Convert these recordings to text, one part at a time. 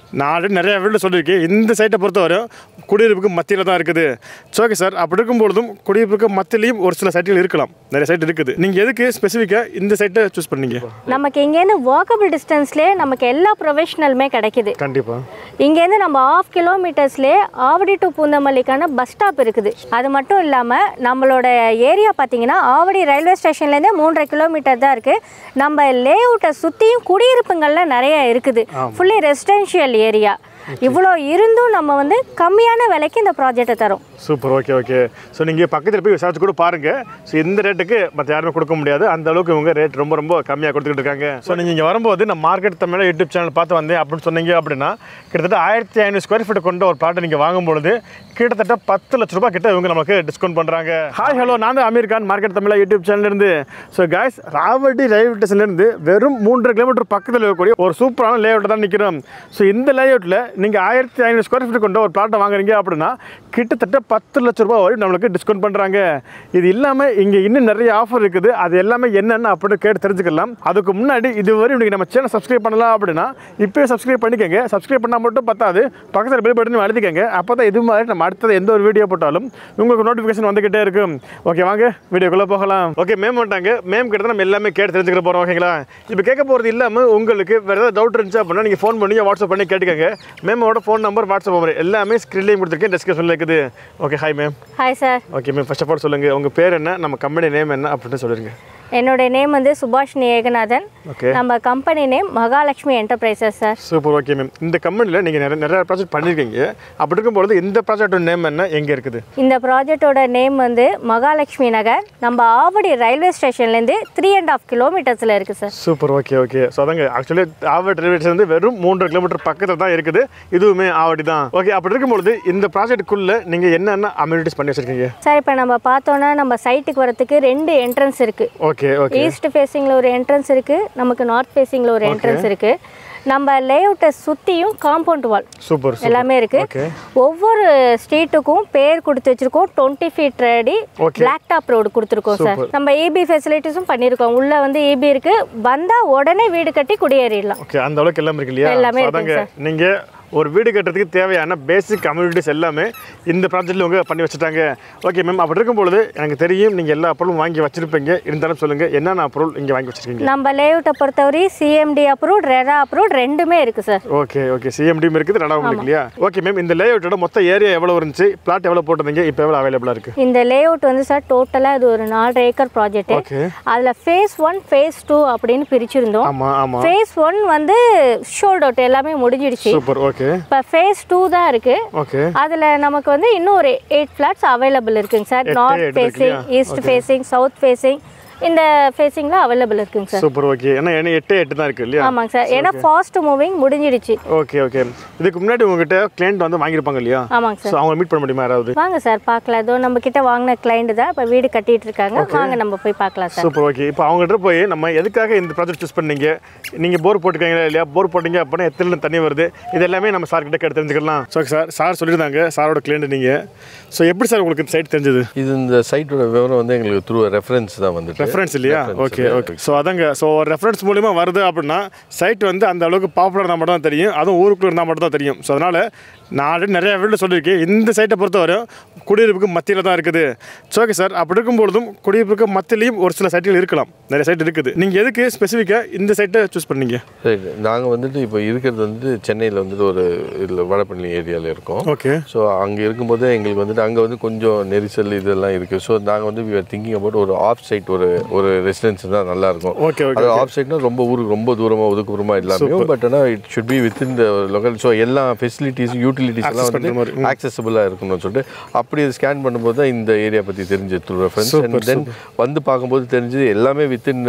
நான் ஆல்ரெடி நிறைய வீட்டில் சொல்லியிருக்கேன் இந்த சைட்டை பொறுத்தவரை குடியிருப்புக்கு மத்தியில் தான் இருக்குது ஸோ ஓகே சார் அப்படி இருக்கும்பொழுதும் குடியிருப்புக்கு மத்தியிலையும் ஒரு சில சைட்டுகள் இருக்கலாம் நிறைய சைட் இருக்குது நீங்கள் எதுக்கு ஸ்பெசிஃபிக்காக இந்த சைட்டை சூஸ் பண்ணீங்க நமக்கு இங்கேருந்து வாக்கபிள் டிஸ்டன்ஸ்லேயே நமக்கு எல்லா ப்ரொஃபஷனலுமே கிடைக்குது கண்டிப்பாக இங்கேருந்து நம்ம ஆஃப் கிலோமீட்டர்ஸ்லேயே ஆவடி டு பூந்தமல்லிக்கான பஸ் ஸ்டாப் இருக்குது அது மட்டும் இல்லாமல் நம்மளோட ஏரியா பார்த்தீங்கன்னா ஆவடி ரயில்வே ஸ்டேஷன்லேருந்தே மூன்றரை கிலோமீட்டர் தான் இருக்குது நம்ம லே அவுட்டை சுற்றியும் குடியிருப்புங்கள்லாம் நிறைய இருக்குது ஃபுல்லி ரெசிடென்ஷியல் ஏரியா இவ்வளோ இருந்தும் நம்ம வந்து கம்மியான விலைக்கு இந்த ப்ராஜெக்டை தரோம் சூப்பர் ஓகே ஓகே ஸோ நீங்கள் பக்கத்தில் போய் விசாரிச்சு கூட பாருங்கள் ஸோ இந்த ரேட்டுக்கு மற்ற யாருமே கொடுக்க முடியாது அந்த அளவுக்கு இவங்க ரேட் ரொம்ப ரொம்ப கம்மியாக கொடுத்துக்கிட்டு இருக்காங்க ஸோ நீங்கள் இங்கே வரும்போது நான் மார்க்கெட் தமிழ் யூடியூப் சேனல் பார்த்து வந்தேன் அப்படின்னு சொன்னீங்க அப்படின்னா கிட்டத்தட்ட ஆயிரத்தி ஐநூறு ஸ்கொயர் ஃபீட் கொண்ட ஒரு ப்ளாட்டை நீங்கள் வாங்கும்பொழுது கிட்டத்தட்ட பத்து லட்ச ரூபாய் கிட்ட இவங்க நமக்கு டிஸ்கவுண்ட் பண்ணுறாங்க ஹாய் ஹலோ நான் தான் அமீர் கான் மார்க்கெட் தமிழா யூடியூப் சேனல்லேருந்து ஸோ காய்ஸ் ராவடி ரயில்வே ஸ்டேஷன்லேருந்து வெறும் மூன்றரை கிலோமீட்டர் பக்கத்தில் இருக்கக்கூடிய ஒரு சூப்பரான லேஅவுட் தான் நிற்கிறோம் ஸோ இந்த லேஅவுட்டில் நீங்கள் ஆயிரத்தி ஐநூறு ஸ்கொயர் ஃபீட் கொண்ட ஒரு ப்ளாட்டை வாங்குறீங்க அப்படின்னா கிட்டத்தட்ட பத்து லட்ச ரூபாய் வரை நம்மளுக்கு டிஸ்கவுண்ட் பண்ணுறாங்க இது இல்லாமல் இங்கே இன்னும் நிறைய ஆஃபர் இருக்குது அது எல்லாமே என்னென்ன அப்படின்னு கேட்டு தெரிஞ்சுக்கலாம் அதுக்கு முன்னாடி இதுவரை இன்னைக்கு நம்ம சேனல் சப்ஸ்கிரைப் பண்ணலாம் அப்படின்னா இப்போயே சப்ஸ்கிரைப் பண்ணிக்கோங்க சப்ஸ்கிரைப் பண்ணால் மட்டும் பத்தாது பக்கத்தில் பெல் பட்டன் அழுத்திக்கங்க அப்போ தான் இது மாதிரி நம்ம அடுத்தது எந்த ஒரு வீடியோ போட்டாலும் உங்களுக்கு நோட்டிஃபிகேஷன் வந்துக்கிட்டே இருக்கும் ஓகே வாங்க வீடியோக்குள்ளே போகலாம் ஓகே மேம் வந்துட்டாங்க மேம் கிட்ட தான் நம்ம எல்லாமே கேட்டு தெரிஞ்சுக்க போகிறோம் ஓகேங்களா இப்போ கேட்க போகிறது இல்லாமல் உங்களுக்கு வேறு ஏதாவது டவுட் இருந்துச்சு அப்படின்னா நீங்கள் ஃபோன் பண்ணி வாட்ஸ்அப் பண்ணி கேட்டுக்கங்க மேமோட ஃபோன் நம்பர் வாட்ஸ்அப் நம்பர் எல்லாமே ஸ்க்ரீன்லேயும் கொடுத்துருக்கேன் டிஸ்கிரிப்ஷனில் இருக்குது okay hi ma'am hi sir okay ma'am first of all சொல்லுங்கள் உங்கள் பேர் என்ன நம்ம கம்பெனி நேம் என்ன அப்படின்னு சொல்லிருங்க என்னோட நேம் வந்து சுபாஷினி ஏகநாதன் ஓகே நம்ம company name Mahalakshmi enterprises sir super okay ma'am இந்த கம்பெனியில் நீங்கள் நிறைய நிறைய ப்ராஜெக்ட் பண்ணியிருக்கீங்க அப்படி இருக்கும்பொழுது இந்த ப்ராஜெக்டோட நேம் என்ன எங்கே இருக்குது இந்த ப்ராஜெக்டோட நேம் வந்து மகாலட்சுமி நகர் நம்ம ஆவடி ரயில்வே ஸ்டேஷன்லேருந்து த்ரீ அண்ட் ஆஃப் கிலோமீட்டர்ஸில் இருக்குது sir super okay okay so அதாங்க ஆக்சுவலி ஆவடி ரயில்வே ஸ்டேஷன் வந்து வெறும் மூன்று கிலோமீட்டர் பக்கத்தில் தான் இருக்குது இதுவுமே ஆவடி தான் ஓகே அப்படி இருக்கும்பொழுது இந்த ப்ராஜெக்ட்டுக்குள்ளே நீங்கள் என்னென்ன அம்யூனிட்டிஸ் பண்ணி வச்சிருக்கீங்க சார் இப்போ நம்ம பார்த்தோன்னா நம்ம சைட்டுக்கு வரத்துக்கு ரெண்டு என்ட்ரன்ஸ் இருக்குது ஓகே ஓகே ஈஸ்ட் ஃபேஸிங்கில் ஒரு என்ட்ரன்ஸ் இருக்குது நமக்கு நார்த் ஃபேஸிங்கில் ஒரு என்ட்ரன்ஸ் இருக்குது நம்ம லேஅவுட்டை சுற்றியும் காம்பவுண்ட் வால் சூப்பர் எல்லாமே இருக்கு ஓகே ஒவ்வொரு ஸ்ட்ரீட்டுக்கும் பேர் கொடுத்து வச்சிருக்கோம் twenty feet ready Okay. Black top road கொடுத்துருக்கோம் சார் Super. நம்ம இபி ஃபெசிலிட்டிஸும் பண்ணியிருக்கோம் உள்ள வந்து இபி இருக்கு வந்தா உடனே வீடு கட்டி குடியேறிடலாம் ஓகே அந்த அளவுக்கு எல்லாம் இருக்கு இல்லையா எல்லாமே So இருக்குங்க அதாங்க நீங்கள் ஒரு வீடு கட்டுறதுக்கு தேவையான பேசிக் கம்யூனிட்டிஸ் எல்லாமே இந்த ப்ராஜெக்ட்டில் உங்க பண்ணி வச்சுட்டாங்க ஓகே மேம் அப்படி இருக்கும்பொழுது எனக்கு தெரியும் நீங்கள் எல்லா பொருளும் வாங்கி வச்சிருப்பீங்க இருந்தாலும் சொல்லுங்கள் என்னென்ன பொருள் இங்கே வாங்கி வச்சிருக்கீங்க நம்ம லேஅவுட்டை பொறுத்தவரை சிஎம்டி அப்ரூவ்ட் ரெரா அப்ரூவ்ட் ரெண்டுமே இருக்கு சார் ஓகே ஓகே சிஎம்டியும் இருக்குது ரெடாவும் இருக்கு இல்லையா ஓகே மேம் இந்த லேஅவுட்டோட மொத்த ஏரியா எவ்வளோ இருந்துச்சு பிளாட் எவ்வளோ போட்டிருந்தீங்க இப்போ எவ்வளோ அவைலபிளாக இருக்குது இந்த லேஅவுட் வந்து சார் டோட்டலாக இது ஒரு நாலரை ஏக்கர் ப்ராஜெக்ட் ஓகே அதில் ஃபேஸ் ஒன் ஃபேஸ் டூ அப்படின்னு பிரிச்சிருந்தோம் ஆமாம் ஆமாம் ஃபேஸ் ஒன் வந்து ஷோல்ட் அவுட் எல்லாமே முடிஞ்சிடுச்சு சூப்பர் ஓகே இப்போ ஃபேஸ் டூ தான் இருக்கு ஓகே அதில் நமக்கு வந்து இன்னும் ஒரு எயிட் ஃப்ளாட்ஸ் அவைலபிள் இருக்குங்க சார் எட்டு, நார்த் எட்டு இருக்கு facing east facing south facing இந்த ஃபேஸிங்கில் அவைலபிள் இருக்குங்க சார் சூப்பர் ஓகே ஏன்னா என்ன எட்டு எட்டு தான் இருக்குது இல்லையா ஆமாங்க சார் ஏன்னா ஃபாஸ்ட் மூவிங் முடிஞ்சிடுச்சு ஓகே ஓகே இதுக்கு முன்னாடி உங்ககிட்ட கிளைண்ட் வந்து வாங்கியிருப்பாங்க இல்லையா ஆமாங்க சார் ஸோ அவங்க மீட் பண்ண முடியுமா யாராவது வாங்க சார் பார்க்கலாம் இதோ நம்ம கிட்ட வாங்கின கிளைண்ட் தான் இப்போ வீடு கட்டிட்டு இருக்காங்க வாங்க நம்ம போய் பார்க்கலாம் சார் சூப்பர் ஓகே இப்போ அவங்ககிட்ட போய் நம்ம எதுக்காக இந்த ப்ராஜெக்ட் சூஸ் பண்ணீங்க நீங்கள் போர் போட்டுருக்கீங்களா இல்லையா போர் போட்டீங்க அப்படின்னா எத்தனை தண்ணி வருது இது எல்லாமே நம்ம சார் கிட்ட கேட்டு தெரிஞ்சுக்கலாம் ஸோ சார் சார் சொல்லியிருந்தாங்க சாரோட கிளைண்ட் நீங்கள் ஸோ எப்படி சார் உங்களுக்கு இந்த சைட் தெரிஞ்சது இது இந்த சைட்டோட விவரம் வந்து எங்களுக்கு த்ரூ ரெஃபரன்ஸ் தான் வந்துட்டு ரெஃபரன்ஸ் இல்லையா ஓகே ஓகே ஸோ அதாங்க ஸோ ரெஃபரன்ஸ் மூலிமா வருது அப்படின்னா சைட் வந்து அந்த அளவுக்கு பாப்புலர் இருந்தால் மட்டும் தான் தெரியும் அதுவும் ஊருக்குள்ள இருந்தால் மட்டும் தான் தெரியும் ஸோ அதனால் நான் already நிறைய வீட்டில் சொல்லியிருக்கேன் இந்த சைட்டை பொறுத்தவரை குடியிருப்புக்கு மத்தியில் தான் இருக்குது ஸோ ஓகே சார் அப்படி இருக்கும்பொழுதும் குடியிருப்புக்கு மத்தியிலையும் ஒரு சில சைட்டுகள் இருக்கலாம் நிறைய சைட் இருக்குது நீங்கள் எதுக்கு ஸ்பெசிஃபிக்காக இந்த சைட்டை சூஸ் பண்ணீங்க சரி நாங்கள் வந்துட்டு இப்போ இருக்கிறது வந்து சென்னையில் வந்துட்டு ஒரு இதில் வடபழனி ஏரியாவில் இருக்கோம் ஓகே ஸோ அங்கே இருக்கும்போது எங்களுக்கு வந்துட்டு அங்கே வந்து கொஞ்சம் நெரிசல் இதெல்லாம் இருக்குது ஸோ நாங்கள் வந்து we are thinking about ஒரு ஆஃப் சைட் ஒரு ஒரு ரெசிடென்ஸ் தான் நல்லா இருக்கும் ஓகே ஓகே அது ஆஃப் சைட்னா ரொம்ப ஊருக்கு ரொம்ப தூரமாக ஒதுக்குப்புறமா இல்லாமல் பட் ஆனால் it should be within the local so எல்லா ஃபெசிலிட்டிஸ் யூட்டிலிட்டிஸ் எல்லாம் Access பண்ற மாதிரி, வந்து ஆக்சசபிளாக இருக்கணும்னு சொல்லிட்டு அப்படி ஸ்கேன் பண்ணும்போது தான் இந்த ஏரியா பற்றி தெரிஞ்ச த்ரூ ரெஃபரன்ஸ் அண்ட் தென் வந்து பார்க்கும்போது தெரிஞ்சது எல்லாமே within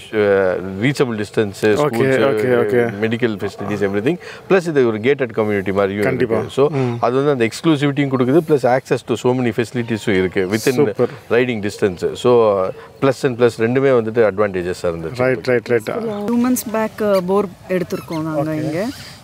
reachable distance Okay, okay, okay. Medical facilities everything plus இது ஒரு கேட்டட் கம்யூனிட்டி மாதிரியும் கண்டிப்பா. ஸோ அது வந்து அந்த எக்ஸ்க்ளூசிவிட்டியும் கொடுக்குது plus access to so many ஃபெசிலிட்டிஸும் இருக்குது within Super. Riding distance so plus and plus ரெண்டுமே வந்துட்டு அட்வான்டேஜஸாக இருந்துச்சு right right right two months back bore எடுத்திருக்கோம் நாங்கள் இங்கே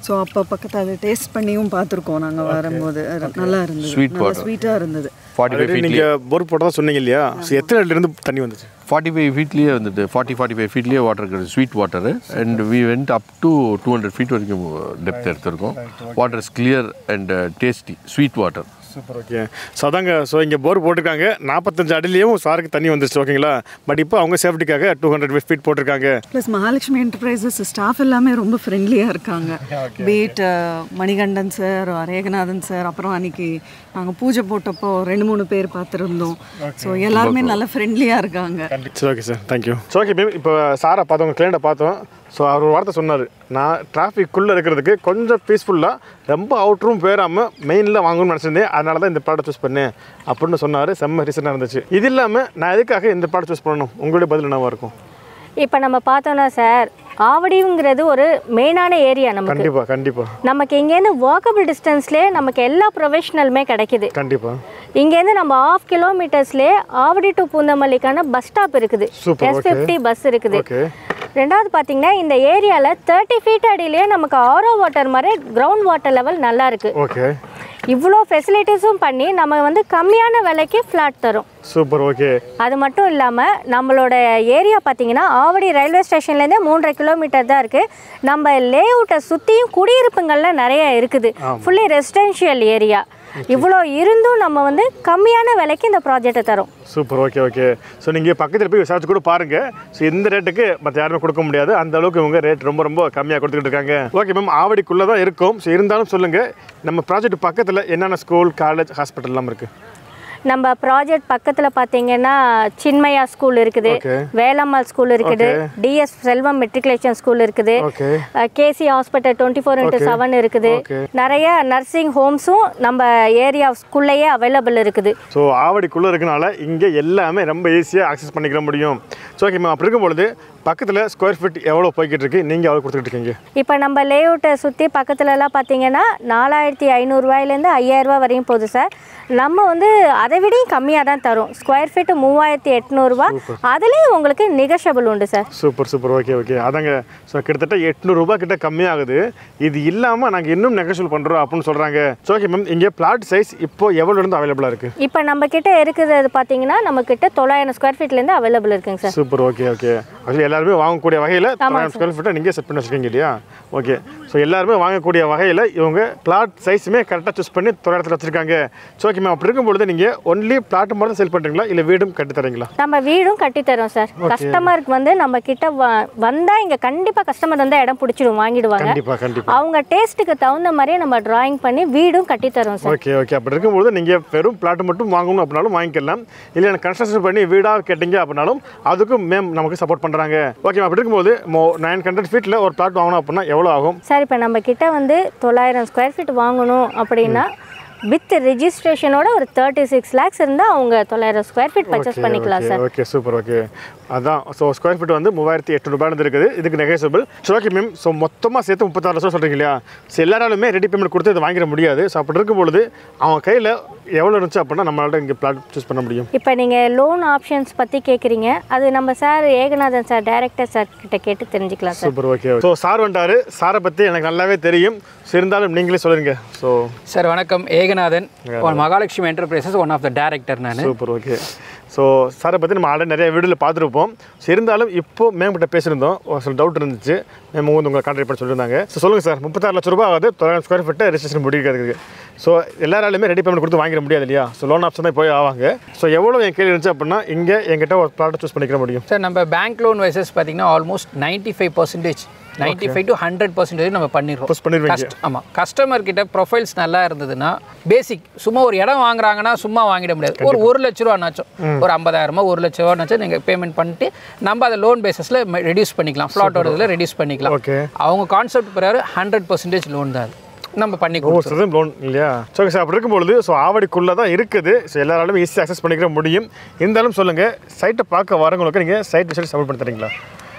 ஸோ அப்போ பக்கத்தில் அதை டேஸ்ட் பண்ணியும் பார்த்துருக்கோம் நாங்கள் வரும்போது நல்லா இருந்தது Sweet நல்லா water. ஸ்வீட்டாக இருந்தது ஃபார்ட்டி ஃபைவ் ஃபீட்லேயே நீங்கள் போர் போட்டதா சொன்னீங்க இல்லையா ஸோ எத்தனை அடியில இருந்து தண்ணி வந்துச்சு ஃபார்ட்டி ஃபைவ் ஃபீட்லேயே வந்துட்டு ஃபார்ட்டி ஃபார்ட்டி ஃபைவ் ஃபீட்லேயே வாட்டர் இருக்குது sweet water and we went up to two hundred feet வரைக்கும் டெப்த் எடுத்திருக்கோம் water is clear and tasty sweet water super okay so அதாங்க ஸோ இங்கே போர் போட்டிருக்காங்க நாற்பத்தஞ்சு அடியிலையும் சாருக்கு தண்ணி வந்துருச்சு ஓகேங்களா பட் இப்போ அவங்க சேஃப்டிக்காக டூ ஹண்ட்ரட் ஃபீட் போட்டிருக்காங்க ப்ளஸ் மகாலட்சுமி என்டர்பிரைசஸ் ஸ்டாஃப் எல்லாமே ரொம்ப ஃப்ரெண்ட்லியாக இருக்காங்க பீட் மணிகண்டன் சார் ரேகநாதன் சார் அப்புறம் அன்னைக்கு நாங்கள் பூஜை போட்டப்போ ரெண்டு மூணு பேர் பார்த்துருந்தோம் ஸோ எல்லாருமே நல்ல ஃப்ரெண்ட்லியாக இருக்காங்க சரி okay sir thank you so okay ma'am இப்போ சாரை பார்த்தோம் உங்கள் கிளைண்ட்டை பார்த்தோம் ஸோ அவர் ஒரு வார்த்தை சொன்னார் நான் டிராஃபிக்குள்ளே இருக்கிறதுக்கு கொஞ்சம் பீஸ்ஃபுல்லாக ரொம்ப அவுட்டரும் போயிடாமல் மெயினில் வாங்கணும்னு நினச்சிருந்தேன் அதனால தான் இந்த ப்ராடக்ட் சூஸ் பண்ணேன் அப்படின்னு சொன்னார் செம்ம ரீசனாக இருந்துச்சு இது இல்லாமல் நான் எதுக்காக இந்த ப்ராடக்ட் சூஸ் பண்ணணும் உங்களுடைய பதில் என்னவாக இருக்கும் இப்போ நம்ம பார்த்தோம்னா சார் ஆவடிங்கிறது ஒரு மெயினான ஏரியா நமக்கு கண்டிப்பாக கண்டிப்பாக நமக்கு இங்கேருந்து வாக்கபிள் டிஸ்டன்ஸ்லேயே நமக்கு எல்லா ப்ரொஃபஷனலுமே கிடைக்குது கண்டிப்பாக இங்கேருந்து நம்ம ஆஃப் கிலோமீட்டர்ஸ்லேயே ஆவடி டு பூந்தமல்லிக்கான பஸ் ஸ்டாப் இருக்குது Super, yes okay. Fifty bus இருக்குது ஓகே ரெண்டாவது பார்த்தீங்கன்னா இந்த ஏரியாவில் தேர்ட்டி ஃபீட் அடியிலேயே நமக்கு ஆரோ வாட்டர் மாதிரி கிரவுண்ட் வாட்டர் லெவல் நல்லா இருக்கு ஓகே இவ்வளோ ஃபெசிலிட்டிஸும் பண்ணி நம்ம வந்து கம்மியான விலைக்கு ஃப்ளாட் தரும் சூப்பர் ஓகே அது மட்டும் இல்லாமல் நம்மளோட ஏரியா பார்த்தீங்கன்னா ஆவடி ரயில்வே ஸ்டேஷன்லேருந்தே மூன்றரை கிலோமீட்டர் தான் இருக்குது நம்ம லே அவுட்டை சுற்றியும் குடியிருப்புங்கள்லாம் நிறைய இருக்குது ஃபுல்லி ரெசிடென்ஷியல் ஏரியா இவ்வளோ இருந்தும் நம்ம வந்து கம்மியான விலைக்கு இந்த ப்ராஜெக்டை தரோம் சூப்பர் ஓகே ஓகே ஸோ நீங்கள் பக்கத்தில் போய் விசாரிச்சு கூட பாருங்கள் ஸோ இந்த ரேட்டுக்கு மற்ற யாருமே கொடுக்க முடியாது அந்த அளவுக்கு இவங்க ரேட் ரொம்ப ரொம்ப கம்மியாக கொடுத்துக்கிட்டு இருக்காங்க ஓகே மேம் ஆவடிக்குள்ளே தான் இருக்கும் ஸோ இருந்தாலும் சொல்லுங்கள் நம்ம ப்ராஜெக்ட் பக்கத்தில் என்னென்ன ஸ்கூல் காலேஜ் ஹாஸ்பிட்டல்லாம் இருக்குது நம்ம ப்ராஜெக்ட் பக்கத்தில் பார்த்தீங்கன்னா சின்மயா ஸ்கூல் இருக்குது Okay. வேலம்மாள் ஸ்கூல் இருக்குது டிஎஸ் செல்வம் மெட்ரிகுலேஷன் ஸ்கூல் இருக்குது okay KC hospital twenty four into seven இருக்குது Okay. நிறைய நர்சிங் ஹோம்ஸும் நம்ம ஏரியா ஸ்கூல்லையே அவைலபிள் இருக்குது ஸோ ஆவடிக்குள்ளே இருக்கனால இங்கே எல்லாமே ரொம்ப ஈஸியாக அக்சஸ் பண்ணிக்கிற முடியும் ஸோ ஓகே மேம் அப்படி இருக்கும் பொழுது பக்கத்தில் ஸ்கொயர் ஃபீட் எவ்வளோ போய்கிட்டு இருக்கு நீங்கள் எவ்வளோ கொடுத்துக்கிட்டு இருக்கீங்க இப்போ நம்ம லேஅவுட்டை சுற்றி பக்கத்துலலாம் பார்த்தீங்கன்னா நாலாயிரத்தி ஐநூறுரூவாயிலேருந்து ஐயாயிரரூவா வரையும் போகுது சார் நம்ம வந்து அதை விடையும் கம்மியாக தான் தரும் ஸ்கொயர் ஃபீட்டு மூவாயிரத்தி எட்நூறுரூவா அதுலேயும் உங்களுக்கு நிகஷபிள் உண்டு sir super super okay okay அதாங்க ஸோ கிட்டத்தட்ட எட்நூறுபா கிட்ட கம்மியாகுது இது இல்லாமல் நாங்கள் இன்னும் நெகோஷியல் பண்ணுறோம் அப்படின்னு சொல்கிறாங்க ஸோ ஓகே மேம் இங்கே பிளாட் சைஸ் இப்போ எவ்வளோ இருந்து அவைலபிளாக இருக்குது இப்போ நம்ம கிட்ட இருக்கிறது பார்த்தீங்கன்னா நம்ம கிட்ட தொள்ளாயிரம் ஸ்கொயர் ஃபீட்லேருந்து அவைலபிள் இருக்குங்க sir super okay okay actually எல்லாருமே வாங்கக்கூடிய வகையில் தொள்ளாயிரம் ஸ்கொயர் ஃபீட்டை நீங்கள் செட் பண்ணி வச்சுருக்கீங்க இல்லையா ஓகே ஸோ எல்லாருமே வாங்கக்கூடிய வகையில் இவங்க பிளாட் சைஸுமே கரெக்டாக சூஸ் பண்ணி தொள்ளாயிரத்தில் வச்சுருக்காங்க ஸோ ஓகே மேம் அப்படி இருக்கும்பொழுது நீங்கள் ஒன்லி பிளாட் மட்டும் தான் செல் பண்ணுறீங்களா இல்லை வீடும் கட்டி தரீங்களா நம்ம வீடும் கட்டி தரோம் சார் கஸ்டமருக்கு வந்து நம்ம கிட்ட வ- வந்தா இங்க கண்டிப்பா கஸ்டமர் வந்தா இடம் பிடிச்சிடும் வாங்கிடுவாங்க கண்டிப்பாக கண்டிப்பாக அவங்க டேஸ்ட்டுக்கு தகுந்த மாதிரியே நம்ம டிராயிங் பண்ணி வீடும் கட்டி தரோம் சார் ஓகே ஓகே அப்படி இருக்கும்போது நீங்கள் வெறும் பிளாட் மட்டும் வாங்கணும் அப்படின்னாலும் வாங்கிக்கலாம் இல்லை எனக்கு கன்ஸ்ட்ரக்ஷன் பண்ணி வீடாக கேட்டீங்க அப்படின்னாலும் அதுக்கும் மேம் நமக்கு சப்போர்ட் பண்ணுறாங்க ஓகே அப்படி இருக்கும்போது நைன் ஹண்ட்ரட் ஃபீட்டில் ஒரு பிளாட் வாங்கணும் அப்படின்னா எவ்வளோ ஆகும் சார் இப்போ நம்ம கிட்ட வந்து தொள்ளாயிரம் ஸ்கொயர் ஃபீட் வாங்கணும் அப்படின்னா வித் ரெஜிஸ்ட்ரேஷனோட ஒரு தேர்ட்டி சிக்ஸ் லேக்ஸ் இருந்தால் அவங்க தொள்ளாயிரம் ஸ்கொயர் ஃபீட் பர்ச்சேஸ் பண்ணிக்கலாம் சார் ஓகே சூப்பர் ஓகே அதான் ஸோ ஸ்கொயர் ஃபீட் வந்து மூவாயிரத்தி எட்நூறுபாயிலிருந்து இருக்குது இதுக்கு negotiable so okay ma'am so மொத்தமாக சேர்த்து முப்பத்தாறு லட்சம் சொல்கிறீங்க இல்லையா ஸோ எல்லாராலுமே ரெடி பேமெண்ட் கொடுத்து இதை வாங்கிட முடியாது ஸோ அப்படி இருக்கும்பொழுது அவன் கையில் எவ்வளோ இருந்துச்சு அப்படின்னா நம்மளால இங்கே பிளாட் சூஸ் பண்ண முடியும் இப்போ நீங்கள் லோன் ஆப்ஷன்ஸ் பற்றி கேட்குறீங்க அது நம்ம sir Eganathan sir director sir கிட்ட கேட்டு தெரிஞ்சுக்கலாம் sir super okay so sir வந்துட்டாரு சாரை பற்றி எனக்கு நல்லாவே தெரியும் ஸோ இருந்தாலும் நீங்களே சொல்லுங்க ஸோ சார் வணக்கம் Eganathan one Mahalakshmi enterprises one of the director நான் சூப்பர் ஓகே ஸோ சாரை பற்றி நம்ம ஆல்ரெடி நிறைய வீடியோவில் பார்த்துருப்போம் ஸோ இருந்தாலும் இப்போ மேம் கிட்ட பேசியிருந்தோம் ஒரு சில டவுட் இருந்துச்சு மேம் வந்து உங்களை கான்டாக்ட் பண்ண சொல்லியிருந்தாங்க ஸோ சொல்லுங்கள் சார் முப்பத்தாறு லட்ச ரூபாய் ஆகுது தொள்ளாயிரம் ஸ்கொயர் ஃபீட்டை ரெஜிஸ்ட்ரேஷன் முடிக்கிறதுக்கு ஸோ எல்லாராலுமே ரெடி பேமெண்ட் கொடுத்து வாங்கிட முடியாது இல்லையா ஸோ லோன் ஆப்ஷன் தான் போய் ஆவாங்க ஸோ எவ்வளோ என் கையில் இருந்துச்சு அப்படின்னா இங்கே என்கிட்ட ஒரு ப்ராடக்ட் சூஸ் பண்ணிக்கிற முடியும் சார் நம்ம பேங்க் லோன் வைசஸ் பார்த்தீங்கன்னா almost ninety five percentage ninety five to hundred percentage நம்ம பண்ணிடுறோம் Post பண்ணிடுவீங்க. கஸ்ட் ஆமாம் கஸ்டமர் கிட்ட ப்ரொஃபைல்ஸ் நல்லா இருந்ததுன்னா பேசிக் சும்மா ஒரு இடம் வாங்குறாங்கன்னா சும்மா வாங்கிட முடியாது ஒரு ஒரு லட்ச ரூபானாச்சும் ஒரு ஐம்பதாயிரமோ ஒரு லட்ச ரூபானாச்சும் நீங்கள் பேமெண்ட் பண்ணிட்டு நம்ம அதை லோன் பேசிஸில் ரெடியூஸ் பண்ணிக்கலாம் ஃப்ளாட்டோட இதில் ரெடியூஸ் பண்ணிக்கலாம் Okay. அவங்க கான்செப்ட் பிரகாரம் ஹண்ட்ரட் பர்சன்டேஜ் லோன் தான் அது நம்ம பண்ணி ஓ கொடுத்துருவோம் சதம் லோன் இல்லையா ஸோ சார் அப்படி இருக்கும்பொழுது ஸோ ஆவடிக்குள்ளே தான் இருக்குது ஸோ எல்லாராலுமே ஈஸியாக அக்சஸ் பண்ணிக்கிற முடியும் இருந்தாலும் சொல்லுங்கள் சைட்டை பார்க்க வரவங்களுக்கு நீங்கள் சைட் விசிட் சப்போர்ட் பண்ணி தரீங்களா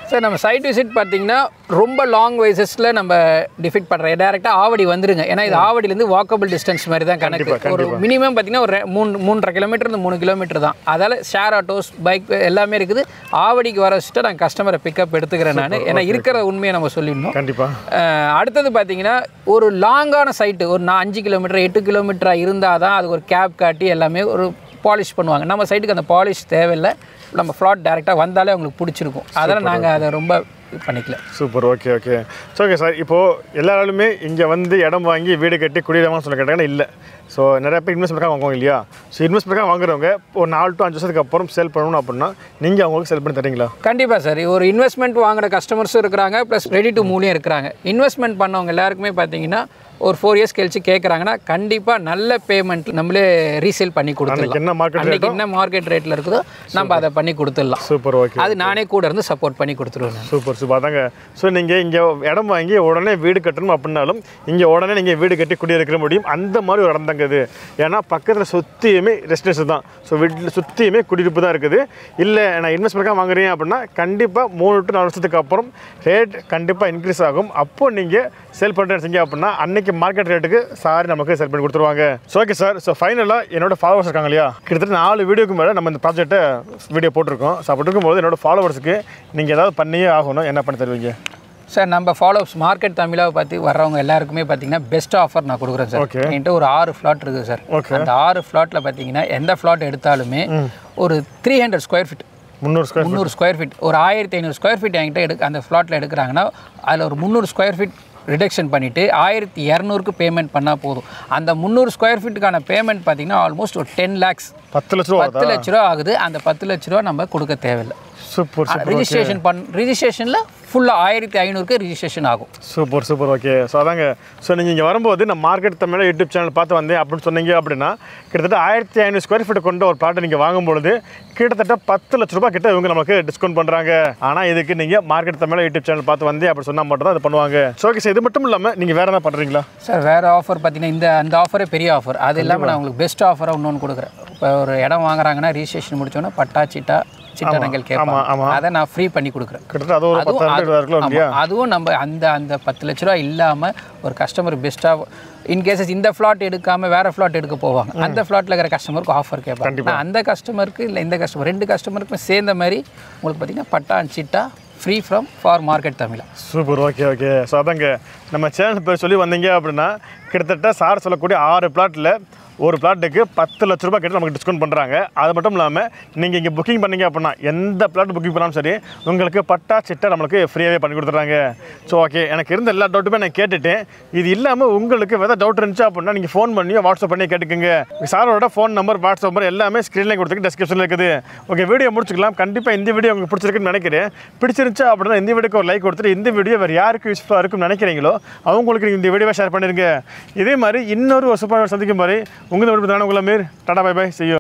சார் நம்ம சைட் விசிட் பார்த்தீங்கன்னா ரொம்ப லாங் வைசஸில் நம்ம டிஃபிட் பண்ணுறோம் டேரெக்டாக ஆவடி வந்துருங்க ஏன்னா இது ஆவடியிலேருந்து வாக்கபிள் டிஸ்டன்ஸ் மாதிரி தான் கணக்கு ஒரு மினிமம் பார்த்தீங்கன்னா ஒரு ரெ- மூணு மூன்றரை கிலோமீட்டர் இருந்து மூணு கிலோமீட்டர் தான் அதால் ஷேர் ஆட்டோஸ் பைக் எல்லாமே இருக்குது ஆவடிக்கு வர வச்சுட்டு நான் கஸ்டமரை பிக்கப் எடுத்துக்கிறேன் நான் ஏன்னா இருக்கிற உண்மையை நம்ம சொல்லிடணும் கண்டிப்பாக அஹ் அடுத்தது பார்த்தீங்கன்னா ஒரு லாங்கான சைட்டு ஒரு நான் அஞ்சு கிலோமீட்டர் எட்டு கிலோமீட்டராக இருந்தால் தான் அதுக்கு ஒரு கேப் காட்டி எல்லாமே ஒரு பாலிஷ் பண்ணுவாங்க நம்ம சைட்டுக்கு அந்த பாலிஷ் தேவையில்லை நம்ம ஃப்ளாட் டேரெக்டாக வந்தாலே அவங்களுக்கு பிடிச்சிருக்கும் அதனால் நாங்கள் அதை ரொம்ப இது பண்ணிக்கல super okay okay so okay sir இப்போது எல்லாராலுமே இங்கே வந்து இடம் வாங்கி வீடு கட்டி குடியிடமான்னு சொல்ல கேட்டாங்கன்னா இல்லை ஸோ நிறைய பேர் இன்வெஸ்ட்மெண்ட்டாக வாங்குவாங்க இல்லையா ஸோ இன்வெஸ்ட்மெண்ட்டாக வாங்குறவங்க ஒரு நாலு டு அஞ்சு வருஷத்துக்கு அப்புறம் சேல் பண்ணணும் அப்படின்னா நீங்கள் அவங்களுக்கு செல் பண்ணி தரீங்களா கண்டிப்பாக சார் ஒரு இன்வெஸ்ட்மெண்ட் வாங்குற கஸ்டமர்ஸும் இருக்கிறாங்க ப்ளஸ் ரெடி டு மூலியம் இருக்கிறாங்க இன்வெஸ்ட்மெண்ட் பண்ணவங்க எல்லாருக்குமே பார்த்தீங்கன்னா ஒரு ஃபோர் இயர்ஸ் கழிச்சு கேட்குறாங்கன்னா கண்டிப்பாக நல்ல பேமெண்ட் நம்மளே ரீசேல் பண்ணி அன்னைக்கு என்ன கொடுத்துடலாம் market அன்னைக்கு என்ன மார்க்கெட் ரேட்டில் இருக்குதோ நம்ம அதை பண்ணி கொடுத்துடலாம் சூப்பர் ஓகே அது நானே கூட இருந்து சப்போர்ட் பண்ணி கொடுத்துருவேன் நான். சூப்பர் சூப்பர் அதாங்க ஸோ நீங்கள் இங்கே இடம் வாங்கி உடனே வீடு கட்டணும் அப்படின்னாலும் இங்கே உடனே நீங்கள் வீடு கட்டி குடியிருக்க முடியும் அந்த மாதிரி ஒரு இடம் தாங்க இது ஏன்னா பக்கத்தில் சுற்றியுமே ரெசிடென்ஸ் தான் ஸோ வீட்டில் சுற்றியுமே குடியிருப்பு தான் இருக்குது இல்லை நான் இன்வெஸ்ட்மெண்ட்டாக வாங்குறீங்க அப்படின்னா கண்டிப்பாக மூணு டு நாலு வருஷத்துக்கு அப்புறம் ரேட் கண்டிப்பாக இன்க்ரீஸ் ஆகும் அப்போ நீங்கள் சேல் பண்ணுறீங்க அப்படின்னா அன்னைக்கு மார்க்கெட் ரேட்டுக்கு சாரி நமக்கு செல் பண்ணி கொடுத்துருவாங்க ஸோ ஓகே சார் ஸோ ஃபைனலாக என்னோட ஃபாலோவர்ஸ் இருக்காங்க இல்லையா கிட்டத்தட்ட நாலு வீடியோக்கு மேலே நம்ம இந்த ப்ராஜெக்ட்டை வீடியோ போட்டிருக்கோம் ஸோ அப்படி இருக்கும்போது என்னோட ஃபாலோவர்ஸுக்கு நீங்கள் ஏதாவது பண்ணியே ஆகணும் என்ன பண்ணி தருவீங்க சார் நம்ம ஃபாலோப்ஸ் மார்க்கெட் தமிழாவை பற்றி வர்றவங்க எல்லாருக்குமே பார்த்தீங்கன்னா பெஸ்ட் ஆஃபர் நான் கொடுக்குறேன் சார் Okay. என்கிட்ட ஒரு ஆறு ஃப்ளாட் இருக்குது சார் Okay. அந்த ஆறு ஃப்ளாட்டில் பார்த்தீங்கன்னா எந்த ஃப்ளாட் எடுத்தாலுமே ஒரு த்ரீ ஹண்ட்ரட் ஸ்கொயர் ஃபீட் முந்நூறு ஸ்கொயர் முந்நூறு ஸ்கொயர் ஃபீட் ஒரு ஆயிரத்தி ஐநூறு ஸ்கொயர் ஃபீட் என்கிட்ட எடுக்க அந்த ஃப்ளாட்டில் எடுக்கிறாங்கன்னா அதில் ஒரு முந்நூறு ஸ்கொயர் ஃபீட் ரிடக்ஷன் பண்ணிவிட்டு ஆயிரத்தி இரநூறுக்கு பேமெண்ட் பண்ணால் போதும் அந்த முந்நூறு ஸ்கொயர் ஃபீட்டுக்கான பேமெண்ட் பார்த்தீங்கன்னா ஆல்மோஸ்ட் ஒரு டென் லேக்ஸ் பத்து லட்ச ரூபா பத்து லட்ச ரூபா ஆகுது அந்த பத்து லட்ச ரூபா நம்ம கொடுக்க தேவையில்லை சூப்பர் சூப்பர் ரிஜிஸ்ட்ரேஷன் பண் ரிஜிஸ்ட்ரேஷனில் ஃபுல்லாக ஆயிரத்தி ஐநூறுக்கு ரிஜிஸ்ட்ரேஷன் ஆகும் சூப்பர் சூப்பர் ஓகே ஸோ அதாங்க ஸோ நீங்கள் இங்கே வரும்போது நான் மார்க்கெட் தமிழ் யூடியூப் சேனல் பார்த்து வந்தேன் அப்படின்னு சொன்னீங்க அப்படின்னா கிட்டத்தட்ட ஆயிரத்தி ஐநூறு ஸ்கொயர் ஃபீட் கொண்ட ஒரு ப்ளாட்டை நீங்கள் வாங்கும்பொழுது கிட்டத்தட்ட பத்து லட்ச ரூபாய் கிட்ட இவங்க நமக்கு டிஸ்கவுண்ட் பண்ணுறாங்க ஆனால் இதுக்கு நீங்கள் மார்க்கெட் தமிழ் யூடியூப் சேனல் பார்த்து வந்தேன் அப்படி சொன்னால் மட்டும் தான் அது பண்ணுவாங்க ஸோ ஓகே சார் இது மட்டும் இல்லாமல் நீங்கள் வேறு என்ன பண்ணுறீங்களா சார் வேறு ஆஃபர் பார்த்தீங்கன்னா இந்த அந்த ஆஃபரே பெரிய ஆஃபர் அது இல்லாமல் நான் உங்களுக்கு பெஸ்ட் ஆஃபராக இன்னொன்று கொடுக்குறேன் இப்போ ஒரு இடம் வாங்குறாங்கன்னா ரிஜிஸ்ட்ரேஷன் முடிச்சோன்னா பட்டா சிட்டா சிட்டனங்கள் கேட்பாங்க அதை நான் ஃப்ரீ பண்ணி கொடுக்குறேன் கிட்டத்தட்ட அது ஒரு அதுவும் பத்தாயிரம் இருபதாயிரம் கிலோ ஆமா, இல்லையா அதுவும் நம்ம அந்த அந்த பத்து லட்ச ரூபா இல்லாமல் ஒரு கஸ்டமர் பெஸ்ட்டாக இன்கேசஸ் இந்த ஃப்ளாட் எடுக்காமல் வேறு ஃப்ளாட் எடுக்க போவாங்க அந்த ஃப்ளாட்டில் இருக்கிற கஸ்டமருக்கு ஆஃபர் கேட்பாங்க நான் அந்த கஸ்டமருக்கு இல்லை இந்த கஸ்டமர் ரெண்டு கஸ்டமருக்குமே சேர்ந்த மாதிரி உங்களுக்கு பார்த்தீங்கன்னா patta and chitta free from for market Tamizha super okay okay so அதாங்க நம்ம சேனல் பேர் சொல்லி வந்தீங்க அப்படின்னா கிட்டத்தட்ட சார் சொல்லக்கூடிய ஆறு பிளாட்டில் ஒரு பிளாட்டுக்கு பத்து லட்ச ரூபாய் கிட்ட நமக்கு டிஸ்கவுண்ட் பண்ணுறாங்க அது மட்டும் இல்லாமல் நீங்கள் இங்கே புக்கிங் பண்ணீங்க அப்படின்னா எந்த பிளாட் புக்கிங் பண்ணாலும் சரி உங்களுக்கு பட்டா சிட்டா நம்மளுக்கு ஃப்ரீயாகவே பண்ணி கொடுத்துட்றாங்க ஸோ ஓகே எனக்கு இருந்த எல்லா டவுட்டுமே நான் கேட்டுட்டேன் இது இல்லாமல் உங்களுக்கு எதாவது டவுட் இருந்துச்சு அப்படின்னா நீங்கள் ஃபோன் பண்ணியோ வாட்ஸ்அப் பண்ணி கேட்டுக்கோங்க சாரோட ஃபோன் நம்பர் வாட்ஸ்அப் நம்பர் எல்லாமே ஸ்க்ரீன்லேயே கொடுத்துருக்கு டெஸ்கிரிப்ஷனில் இருக்குது ஓகே வீடியோ முடிச்சுக்கலாம் கண்டிப்பாக இந்த வீடியோ உங்களுக்கு பிடிச்சிருக்குன்னு நினைக்கிறேன் பிடிச்சிருந்துச்சா அப்படின்னா இந்த வீடியோக்கு ஒரு லைக் கொடுத்துட்டு இந்த வீடியோ வேறு யாருக்கு யூஸ்ஃபுல்லாக இருக்கும்னு நினைக்கிறீங்களோ அவங்களுக்கு நீங்கள் இந்த வீடியோவை ஷேர் பண்ணிருங்க இதே மாதிரி இன்னொரு ஒரு சூப்பர் சந்திக்கும் மாதிரி உங்கள் வீடு உங்களை மீர் டாடா பை பை செய்யும்